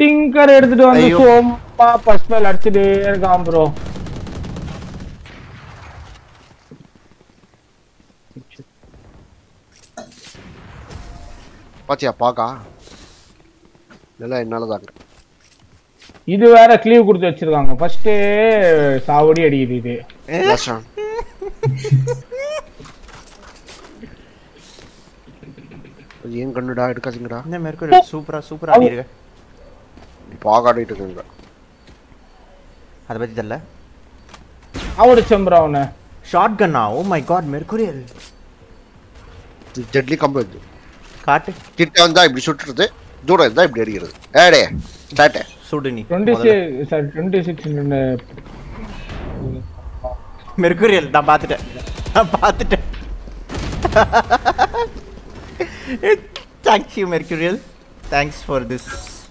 Stinger எடுத்துட்டு வந்து ஐயோ. சும்மா ஃபர்ஸ்ட் மேல் அடிச்சுட்டே இருக்கான் ப்ரோ பாத்தியா பாக்கா இதெல்லாம் என்னால தாங்க இது வேற க்ளீவ் கொடுத்து வச்சிருக்காங்க ஃபர்ஸ்ட் சாவடி அடிக்குது இது Last round. அது ஏன் கண்ணுடா எடுக்காதீங்கடா இந்த மெர்க்குரி சூப்பரா சூப்பரா ஆடி இருக்க பாகாடிட்டு இருக்குங்க அதை பத்தி தெரியல அவடிச்சம் ப்ரோ அவனை ஷார்ட் கன்னா ஓ மை காட் மெர்க்குரியல் ஜெட்லி கம்பு இது காட்டு கிட்ட வந்தா இப்படி சுட்டுறது தூரம் இருந்தா இப்படி அடிக்கிறது ஏடே ஸ்டார்ட் சுடு நீ twenty six sorry twenty six Mercurial நான் பார்த்துட்டேன் நான் பார்த்துட்டேன் thanks you Mercurial thanks for this